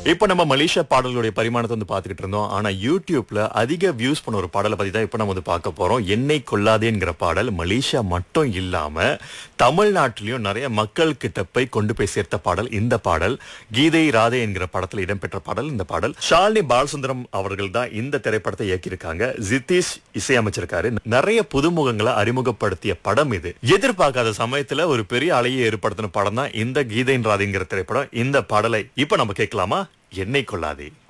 இப்ப நம்ம மலேசியா பாடல்களுடைய பரிமாணத்தை வந்து பாத்துக்கிட்டு இருந்தோம் ஆனா யூடியூப்ல அதிக வியூஸ் பண்ண ஒரு பாடலை பத்தி தான் இப்ப நம்ம வந்து பார்க்க போறோம் என்னை கொள்ளாதேங்கிற பாடல் மலேசியா மட்டும் இல்லாம தமிழ்நாட்டிலையும் நிறைய மக்கள் கிட்ட போய் கொண்டு போய் சேர்த்த பாடல் இந்த பாடல் கீதை ராதே என்கிற படத்துல இடம்பெற்ற பாடல் இந்த பாடல் ஷாலினி பாலசுந்தரம் அவர்கள் தான் இந்த திரைப்படத்தை இயக்கியிருக்காங்க ஜிதீஷ் இசையமைச்சிருக்காரு நிறைய புதுமுகங்களை அறிமுகப்படுத்திய படம் இது எதிர்பார்க்காத சமயத்துல ஒரு பெரிய அலையை ஏற்படுத்தின படம் தான் இந்த கீதைன் ராதைங்கிற திரைப்படம் இந்த பாடலை இப்ப நம்ம கேட்கலாமா என்னை கொள்ளாதே